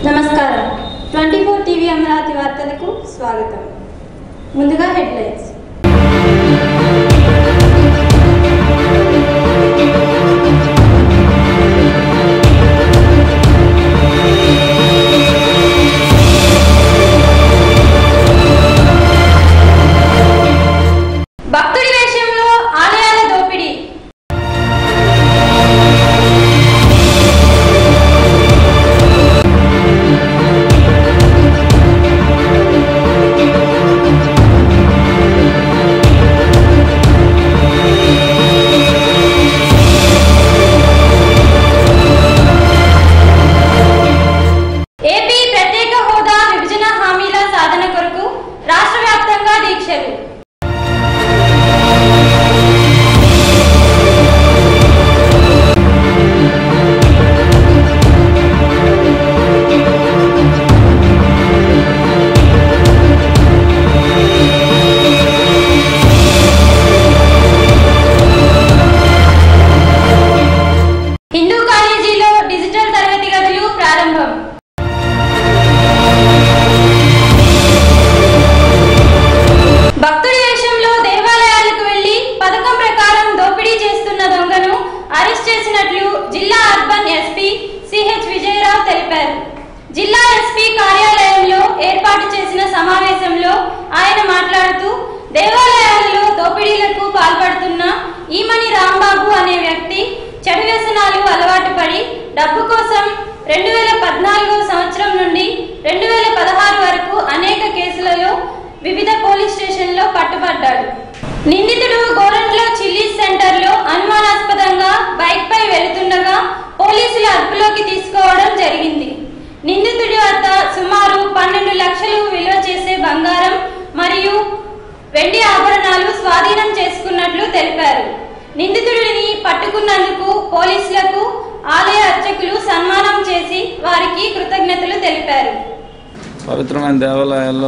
నమస్కారం twenty four TV Amaravati వార్తలకు స్వాగతం ముందుగా హెడ్లైన్స్ భక్తుడి వేషంలో ఆలయాల దోపిడీ ఏపీ ప్రత్యేక హోదా విభజన హామీల సాధన కొరకు రాష్ట్ర వ్యాప్తంగా దీక్షలు హిందూ కాలేజీలో డిజిటల్ తరగతి గదులు ప్రారంభం భక్తుడి వేషంలో దేవాలయాలకు వెళ్లి పథకం ప్రకారం దోపిడీ చేస్తున్న దొంగను అరెస్ట్ చేసినట్లు జిల్లా అర్బన్ ఎస్పీ సిహెచ్ విజయరావు తెలిపారు జిల్లా ఎస్పీ కార్యాలయంలో ఏర్పాటు చేసిన సమావేశంలో ఆయన మాట్లాడుతూ దేవాలయాలలో దోపిడీలకు పాల్పడుతున్న ఈమని రాంబాబు అనే వ్యక్తి చెడు వ్యసనాలు అలవాటు పడి డబ్బు కోసం రెండు వేల పద్నాలుగో సంవత్సరం నుండి రెండు వేల పదహారు వరకు అనేక కేసులలో వివిధ పోలీస్ స్టేషన్లో పట్టుబడ్డాడు నిందితుడు గోరంట్ల చిల్లీస్ సెంటర్లో అనుమానాస్పదంగా బైక్ పై వెళుతుండగా పోలీసులు అదుపులోకి తీసుకోవడం జరిగింది నిందితుడి వద్ద సుమారు పన్నెండు లక్షలు విలువ చేసే బంగారం మరియు వెండి ఆభరణాలు స్వాధీనం చేసుకున్నట్లు తెలిపారు నిందితుడిని పట్టుకున్నందుకు పోలీసులకు ఆలయ అర్చకులు సన్మానం చేసి వారికి కృతజ్ఞతలు తెలిపారు పవిత్రమైన దేవాలయాల్లో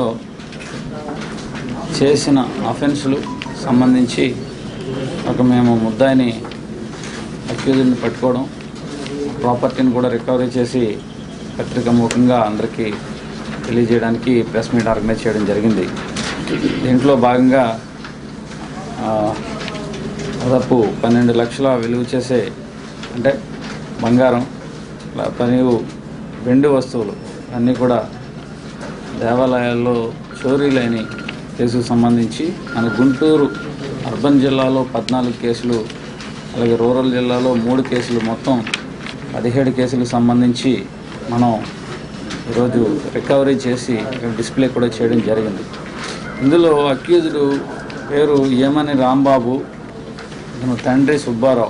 చేసిన అఫెన్సులు సంబంధించి ఒక మేము ముద్దాయిని అక్యూజ్ని పట్టుకోవడం ప్రాపర్టీని కూడా రికవరీ చేసి పత్రిక ముఖంగా అందరికీ తెలియజేయడానికి ప్రెస్ మీట్ ఆర్గనైజ్ చేయడం జరిగింది దీంట్లో భాగంగా ఆ, దాదాపు పన్నెండు లక్షల విలువ చేసే అంటే బంగారం మరియు వెండి వస్తువులు అన్నీ కూడా దేవాలయాల్లో చోరీలైన కేసుకు సంబంధించి మన గుంటూరు అర్బన్ జిల్లాలో పద్నాలుగు కేసులు అలాగే రూరల్ జిల్లాలో మూడు కేసులు మొత్తం పదిహేడు కేసులకు సంబంధించి మనం ఈరోజు రికవరీ చేసి ఇక్కడ డిస్ప్లే కూడా చేయడం జరిగింది ఇందులో అక్యూజ్డ్ పేరు ఏమని రాంబాబు ఇతను తండ్రి సుబ్బారావు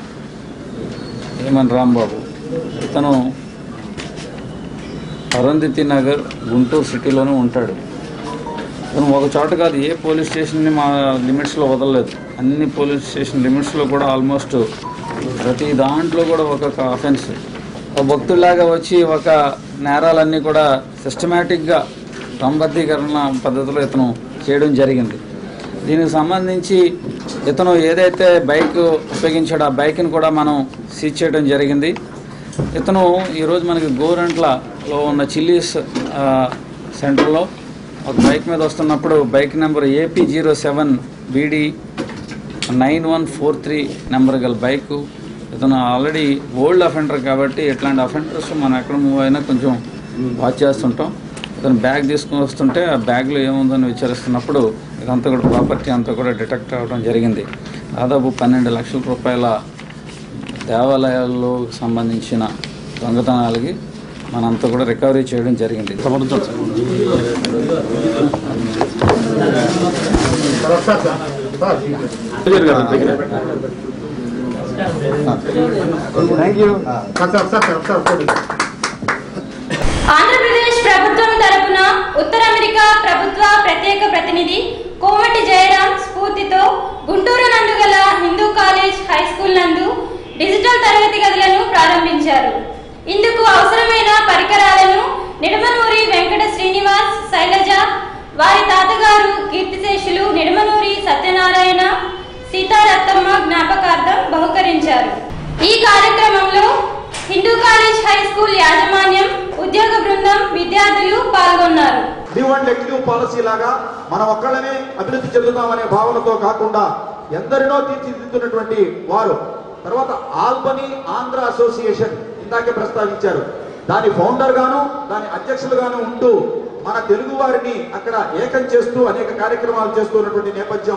ఏమని రాంబాబు ఇతను అరుంధతి నగర్ గుంటూరు సిటీలోనే ఉంటాడు ఇతను ఒక చోట కాదు ఏ పోలీస్ స్టేషన్ని మా లిమిట్స్లో వదలలేదు అన్ని పోలీస్ స్టేషన్ లిమిట్స్లో కూడా ఆల్మోస్ట్ ప్రతి దాంట్లో కూడా ఒక్కొక్క అఫెన్స్ ఒక భక్తుడిలాగా వచ్చి ఒక నేరాలన్నీ కూడా సిస్టమేటిక్గా క్రమబద్ధీకరణ పద్ధతిలో ఇతను చేయడం జరిగింది దీనికి సంబంధించి ఇతను ఏదైతే బైక్ ఉపయోగించాడో ఆ బైక్ని కూడా మనం సీజ్ చేయడం జరిగింది ఇతను ఈరోజు మనకి గోరంట్లలో ఉన్న చిల్లీస్ ఆ, సెంటర్లో ఒక బైక్ మీద వస్తున్నప్పుడు bike number AP zero seven BD nine one four three number గల బైకు ఇతను ఆల్రెడీ ఓల్డ్ అఫెండర్ కాబట్టి ఇట్లాంటి అఫెండర్స్ మనం ఎక్కడ మూవ్ అయినా కొంచెం వాచ్ చేస్తుంటాం ఇతను బ్యాగ్ తీసుకుని వస్తుంటే ఆ బ్యాగ్లో ఏముందని విచారిస్తున్నప్పుడు ఇదంతా కూడా ప్రాపర్టీ అంతా కూడా డిటెక్ట్ అవ్వడం జరిగింది దాదాపు పన్నెండు లక్షల రూపాయల దేవాలయాల్లో సంబంధించిన దొంగతనాలకి మనంతా కూడా రికవరీ చేయడం జరిగింది ఆంధ్రప్రదేశ్ ప్రభుత్వం తరపున ఉత్తర అమెరికా ప్రభుత్వ ప్రత్యేక ప్రతినిధి కోమటి జయరాం స్ఫూర్తితో గుంటూరు నందు గల హిందూ కాలేజ్ హై స్కూల్ నందు డిజిటల్ తరగతి గదులను ప్రారంభించారు ఇందుకు అవసరమైన పరికరాలను నిడమనూరి వెంకట శ్రీనివాస్ శైలజ వారి తాతగారు కీర్తిశేషులు నిడమనూరి సత్యనారాయణ సీతారత్తమ్మ జ్ఞాపకార్థం బహుకరించారు ఈ కార్యక్రమంలో హిందూ కాలేజ్ హై స్కూల్ యాజమాన్యం ఉద్యోగ బృందం విద్యార్థులు పాల్గొన్నారు live and let live policy లాగా మనం ఒక్కళ్ళనే అభివృద్ధి చెందుతామనే భావనతో కాకుండా ఎందరినో తీర్చిదిద్దుతున్నటువంటి వారు తర్వాత ఆల్బనీ ఆంధ్ర అసోసియేషన్ ఇందాకే ప్రస్తావించారు దాని ఫౌండర్ గాను దాని అధ్యక్షులుగాను ఉంటూ మన తెలుగు వారిని అక్కడ ఏకం చేస్తూ అనేక కార్యక్రమాలు చేస్తున్నటువంటి నేపథ్యం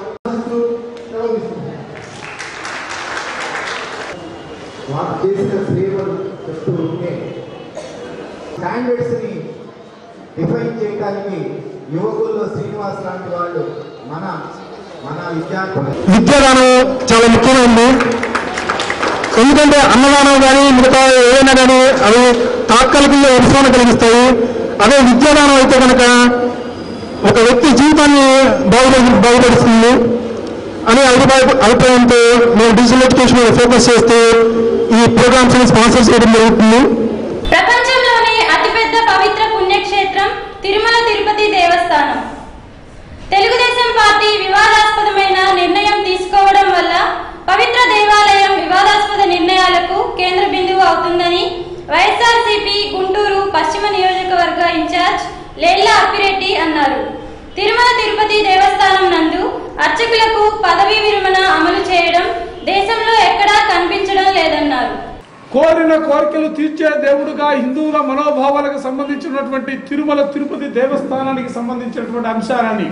వారు చేసిన సేవలు చెప్తూ ఉంటే స్టాండర్డ్స్ ని డిఫైన్ చేయడానికి యువకుల్లో శ్రీనివాస్ లాంటి వాళ్ళు మన మన విద్యార్థులు విద్యాదానం చాలా ముఖ్యమైనది ఎందుకంటే అన్నదానం కానీ మిగతా ఏదైనా కానీ అవి తాత్కాలికంగా విశ్వాసం కలిగిస్తాయి అదే విద్యాదానం అయితే కనుక ఒక వ్యక్తి జీవితాన్ని బాగుపడి బాగుపడుతుంది అనే అభిప్రాయ అభిప్రాయంతో మేము డిజిటల్ ఎడ్యుకేషన్ మీద ఫోకస్ చేస్తూ ఈ ప్రోగ్రామ్స్ స్పాన్సర్ చేయడం జరుగుతుంది ప్రపంచంలోనే అతిపెద్ద పవిత్ర పుణ్యక్షేత్రం తిరుమల తిరుపతి దేవస్థానం తెలుగుదేశం పార్టీ వివాదాస్పదమైన నిర్ణయం తీసుకోవడం వల్ల పవిత్ర దేవాలయం వివాదాస్పద నిర్ణయాలకు కేంద్ర బిందువు అవుతుందని వైఎస్ఆర్సీపీ గుంటూరు పశ్చిమ నియోజకవర్గ ఇన్ఛార్జ్ లేళ్ల అప్పిరెడ్డి అన్నారు తిరుమల తిరుపతి దేవస్థానం నందు అర్చకులకు పదవీ విరమణ అమలు చేయడం దేశంలో ఎక్కడా కనిపించడం లేదన్నారు కోరిన కోరికలు తీర్చే దేవుడుగా హిందువుల మనోభావాలకు సంబంధించినటువంటి తిరుమల తిరుపతి దేవస్థానానికి సంబంధించినటువంటి అంశాలని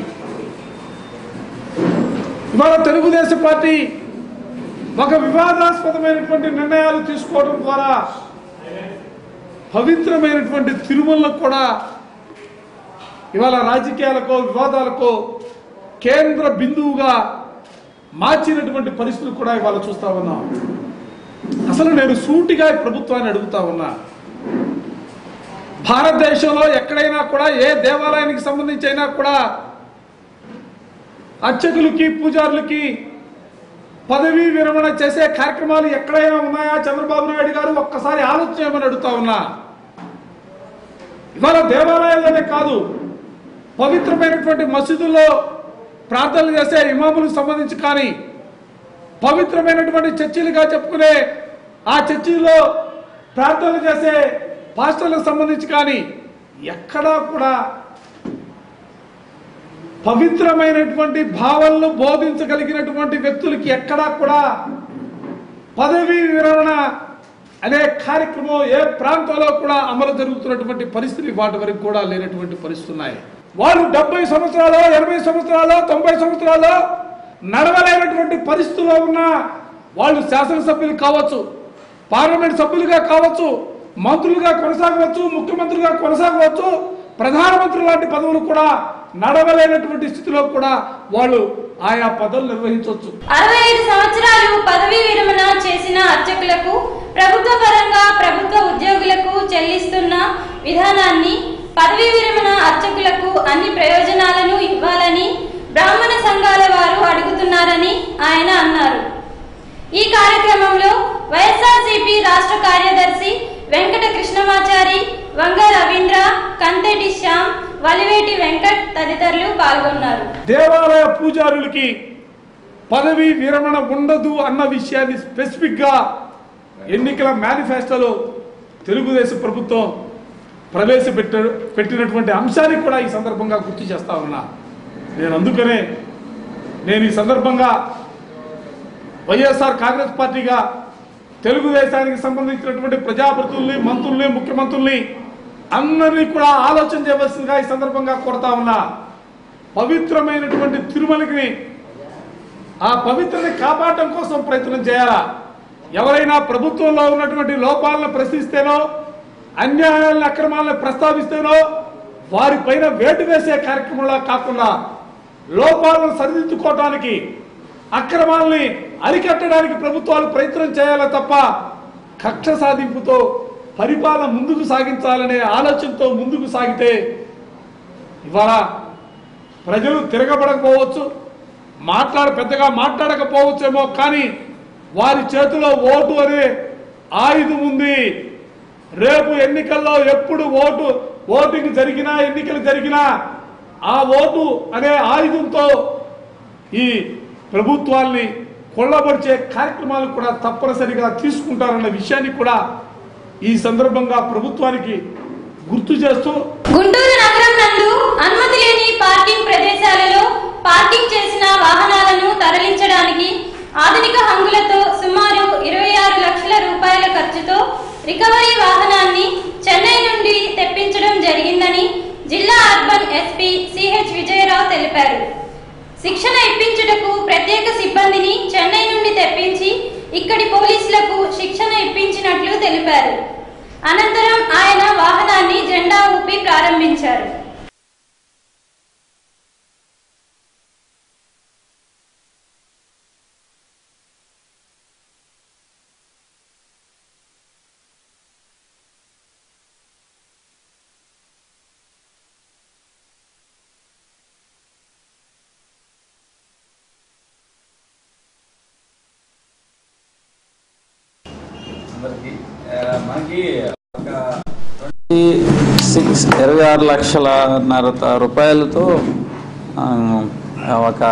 ఇవాళ తెలుగుదేశం పార్టీ ఒక వివాదాస్పదమైనటువంటి నిర్ణయాలు తీసుకోవడం ద్వారా పవిత్రమైనటువంటి తిరుమలకు కూడా ఇవాళ రాజకీయాలకో వివాదాలకో కేంద్ర బిందువుగా మార్చినటువంటి పరిస్థితులు కూడా ఇవాళ చూస్తా ఉన్నాం అసలు నేను సూటిగా ఈ ప్రభుత్వాన్ని అడుగుతా ఉన్నా భారతదేశంలో ఎక్కడైనా కూడా ఏ దేవాలయానికి సంబంధించి అయినా కూడా అర్చకులకి పూజారులకి పదవీ విరమణ చేసే కార్యక్రమాలు ఎక్కడైనా ఉన్నాయా చంద్రబాబు నాయుడు గారు ఒక్కసారి ఆలోచన చేయమని అడుగుతా ఉన్నా ఇవాళ దేవాలయాల్లోనే కాదు పవిత్రమైనటువంటి మసీదుల్లో ప్రార్థనలు చేసే ఇమాములకు సంబంధించి కానీ పవిత్రమైనటువంటి చర్చిలుగా చెప్పుకునే ఆ చర్చిలో ప్రార్థనలు చేసే పాస్టర్లకు సంబంధించి కానీ ఎక్కడా కూడా పవిత్రమైనటువంటి భావాలను బోధించగలిగినటువంటి వ్యక్తులకి ఎక్కడా కూడా పదవీ విరమణ అనే కార్యక్రమం ఏ ప్రాంతంలో కూడా అమలు జరుగుతున్నటువంటి పరిస్థితి వాటి వరకు కూడా లేనటువంటి పరిస్థితులు ఉన్నాయి వాళ్ళు డెబ్బై సంవత్సరాలు ఎనభై సంవత్సరాలు తొంభై సంవత్సరాలు నడవలేనటువంటి పరిస్థితుల్లో ఉన్న వాళ్ళు శాసనసభ్యులు కావచ్చు పార్లమెంట్ సభ్యులుగా కావచ్చు మంత్రులుగా కొనసాగవచ్చు ముఖ్యమంత్రులుగా కొనసాగవచ్చు ప్రధానమంత్రి లాంటి పదవులు కూడా నడవలేనటువంటి స్థితిలో కూడా వాళ్ళు ఆయా పదవులు నిర్వహించవచ్చు అరవై ఐదు సంవత్సరాలు పదవీ విరమణ చేసిన అర్చకులకు ప్రభుత్వ పరంగా ప్రభుత్వ ఉద్యోగులకు చెల్లిస్తున్న విధానాన్ని పదవీ విరమణ అర్చకులకు అన్ని ప్రయోజనాలను ఇవ్వాలని బ్రాహ్మణ సంఘాల వారు అడుగుతున్నారని ఆయన అన్నారు ఈ కార్యక్రమంలో వైఎస్ఆర్సీపీ రాష్ట్ర కార్యదర్శి వెంకట కృష్ణమాచారి వంగ రవీంద్ర కంతెటి శ్యామ్ వలివేటి వెంకట్ తదితరులు పాల్గొన్నారు దేవాలయ పూజారులకి పదవి విరమణ ఉండదు అన్న విషయాన్ని స్పెసిఫిక్ గా ఎన్నికల మేనిఫెస్టోలో తెలుగుదేశం ప్రభుత్వం ప్రవేశపెట్ట పెట్టినటువంటి అంశాన్ని కూడా ఈ సందర్భంగా గుర్తు చేస్తా ఉన్నా నేను అందుకనే నేను ఈ సందర్భంగా వైఎస్ఆర్ కాంగ్రెస్ పార్టీగా తెలుగుదేశానికి సంబంధించినటువంటి ప్రజాప్రతినిధుల్ని మంత్రుల్ని ముఖ్యమంత్రుల్ని అందరినీ కూడా ఆలోచన చేయవలసిందిగా ఈ సందర్భంగా కోరుతా ఉన్నా పవిత్రమైనటువంటి తిరుమలకి ఆ పవిత్రని కాపాడటం కోసం ప్రయత్నం చేయాలా ఎవరైనా ప్రభుత్వంలో ఉన్నటువంటి లోపాలను ప్రశ్నిస్తేనో అన్యాయాలను అక్రమాలను ప్రస్తావిస్తేనో వారిపైన వేటు వేసే కార్యక్రమంలా కాకుండా లోపాలను సరిదిద్దుకోవటానికి అక్రమాలని అరికట్టడానికి ప్రభుత్వాలు ప్రయత్నం చేయాలి తప్ప కక్ష సాధింపుతో పరిపాలన ముందుకు సాగించాలనే ఆలోచనతో ముందుకు సాగితే ఇవాళ ప్రజలు తిరగబడకపోవచ్చు మాట్లాడ పెద్దగా మాట్లాడకపోవచ్చేమో కానీ వారి చేతిలో ఓటు అనే ఆయుధం ఉంది రేపు ఎన్నికల్లో ఎప్పుడు ఓటు ఓటింగ్ జరిగినా ఎన్నికలు జరిగినా ఆ ఓటు అనే ఆయుధంతో ఈ ప్రభుత్వాల్ని కొల్లబరిచే కార్యక్రమాలు కూడా తప్పనిసరిగా తీసుకుంటారన్న విషయాన్ని కూడా ఈ సందర్భంగా ప్రభుత్వానికి గుర్తు చేస్తూ గుంటూరు నగరం నందు అనుమతి లేని పార్కింగ్ ప్రదేశాలలో పార్కింగ్ చేసిన వాహనాలను తరలించడానికి ఆధునిక హంగులతో సుమారు ఇరవై ఆరు లక్షల రూపాయల ఖర్చుతో రికవరీ వాహనాన్ని చెన్నై నుండి తెప్పించడం జరిగిందని జిల్లా అర్బన్ ఎస్పీ సిహెచ్ విజయరావు తెలిపారు శిక్షణ ఇప్పించుటకు ప్రత్యేక సిబ్బందిని చెన్నై నుండి తెప్పించి ఇక్కడి పోలీసులకు శిక్షణ ఇప్పించినట్లు తెలిపారు అనంతరం ఆయన వాహనాన్ని జెండా ఊపి ప్రారంభించారు అందరికీ ఆ, మనకి ఒక ట్వంటీ సిక్స్ ఇరవై ఆరు లక్షలన్నర త- రూపాయలతో ఆ, ఒక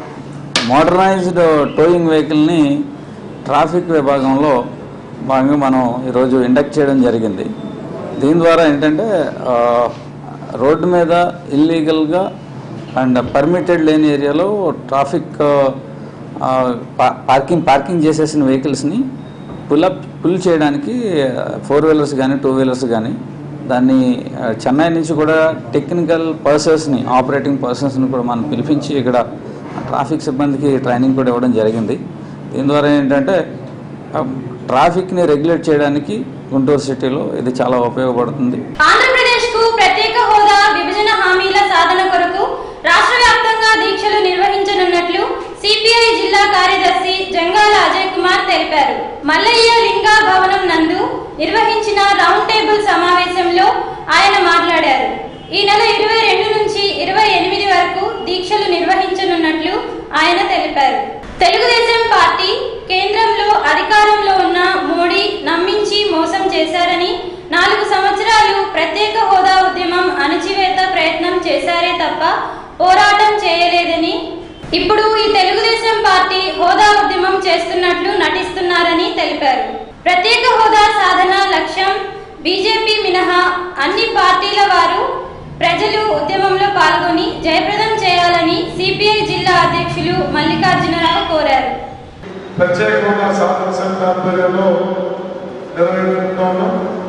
మోడర్నైజ్డ్ టోయింగ్ వెహికల్ని ట్రాఫిక్ విభాగంలో భాగంగా మనం ఈరోజు ఇండక్ట్ చేయడం జరిగింది దీని ద్వారా ఏంటంటే ఆ, రోడ్డు మీద ఇల్లీగల్గా అండ్ పర్మిటెడ్ లేని ఏరియాలో ట్రాఫిక్ ఆ, పా- పార్కింగ్ పార్కింగ్ చేసేసిన వెహికల్స్ని పుల్అప్ పుల్ చేయడానికి ఫోర్ వీలర్స్ కానీ టూ వీలర్స్ కానీ దాన్ని ఆ, చెన్నై నుంచి కూడా టెక్నికల్ పర్సన్స్ని ఆపరేటింగ్ పర్సన్స్ని కూడా మనం పిలిపించి ఇక్కడ ట్రాఫిక్ సిబ్బందికి ట్రైనింగ్ కూడా ఇవ్వడం జరిగింది దీని ద్వారా ఏంటంటే ఆ, ట్రాఫిక్ని రెగ్యులేట్ చేయడానికి గుంటూరు సిటీలో ఇది చాలా ఉపయోగపడుతుంది ఆంధ్రప్రదేశ్ కు ప్రత్యేక హోదా విభజన హామీల సాధన కొరకు రాష్ట్ర వ్యాప్తంగా దీక్షలు నిర్వహించనున్నట్లు సిపిఐ జిల్లా కార్యదర్శి జంగాల అజయ్ కుమార్ తెలిపారు మల్లయ్య లింగా భవనం నందు నిర్వహించిన రౌండ్ టేబుల్ సమావేశంలో ఆయన మాట్లాడారు ఈ నెల ఇరవై రెండు నుంచి ఇరవై ఎనిమిది వరకు దీక్షలు నిర్వహించనున్నట్లు ఆయన తెలిపారు తెలుగుదేశం పార్టీ కేంద్రంలో అధికారంలో ఉన్న మోడీ నమ్మించి మోసం చేశారని నాలుగు సంవత్సరాలు ప్రత్యేక హోదా ఉద్యమం అణచివేత ప్రయత్నం చేశారే తప్ప పోరాటం చేయలేదని ఇప్పుడు ఈ తెలుగుదేశం పార్టీ హోదా ఉద్యమం చేస్తున్నట్లు నటిస్తున్నారని తెలిపారు ప్రత్యేక హోదా సాధన లక్ష్యం బీజేపీ మినహా అన్ని పార్టీల వారు ప్రజలు ఉద్యమంలో పాల్గొని జయప్రదం చేయాలని సిపిఐ జిల్లా అధ్యక్షులు మల్లికార్జునరావు కోరారు ప్రత్యేక హోదా సాధన సమితి ఆధ్వర్యంలో నిర్వహిస్తున్నాము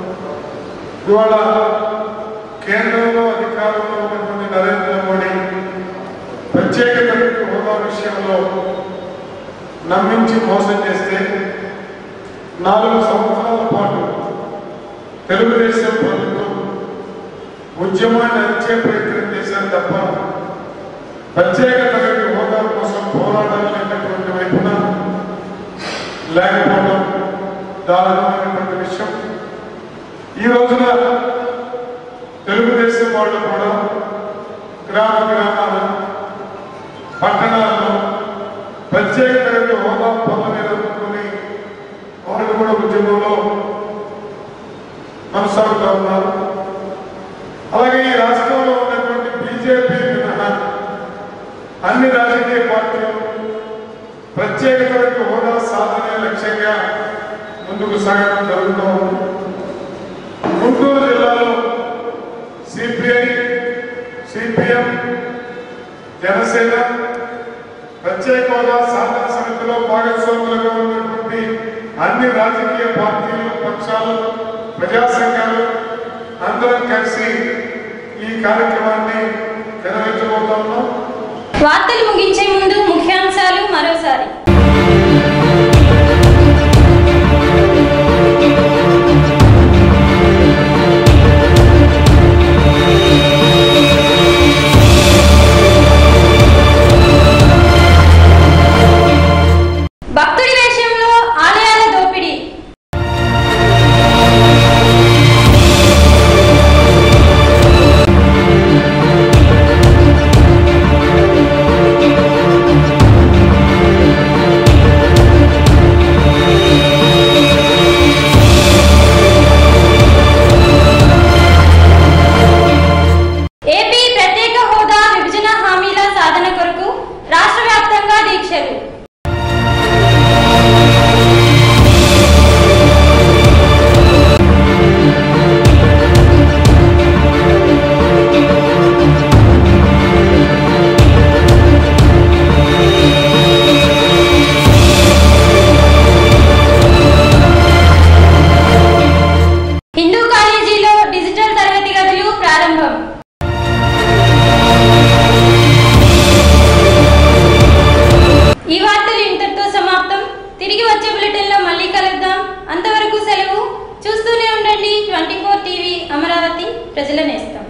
ఇవాళ కేంద్రంలో అధికారంలో ఉన్నటువంటి నరేంద్ర మోడీ ప్రత్యేక తరగతి హోదా విషయంలో నమ్మించి మోసం చేస్తే నాలుగు సంవత్సరాల పాటు తెలుగుదేశం ప్రభుత్వం ఉద్యమాన్ని అరిచే ప్రయత్నం చేశారు తప్ప ప్రత్యేక తరగతి హోదా కోసం పోరాడాలనేటటువంటి వైపున లేకపోవడం దారుణమైనటువంటి విషయం ఈ రోజున తెలుగుదేశం వాళ్ళు కూడా గ్రామ గ్రామాల పట్టణాల్లో ప్రత్యేక తరగతి హోదా పొందలేదనుకుని వాళ్ళు కూడా ఉద్యమంలో కొనసాగుతూ ఉన్నారు అలాగే ఈ రాష్ట్రంలో ఉన్నటువంటి బీజేపీ మినహా అన్ని రాజకీయ పార్టీలు ప్రత్యేక తరగతి హోదా సాధనే లక్ష్యంగా ముందుకు సాగడం జరుగుతూ ఉంది గుంటూరు జిల్లాలో సిపిఐ సిపిఎం జనసేన ప్రత్యేక హోదా సాధన సమితిలో భాగస్వాములుగా ఉన్నటువంటి అన్ని రాజకీయ పార్టీలు పక్షాలు ప్రజా సంఘాలు అందరం కలిసి ఈ కార్యక్రమాన్ని నిర్వహించబోతా ఉన్నాం వార్తలు ముగించే ముందు ముఖ్యాంశాలు మరోసారి భక్తుడి వేషంలో ఆలయాల దోపిడీ అమరావతి ప్రజల నేస్తం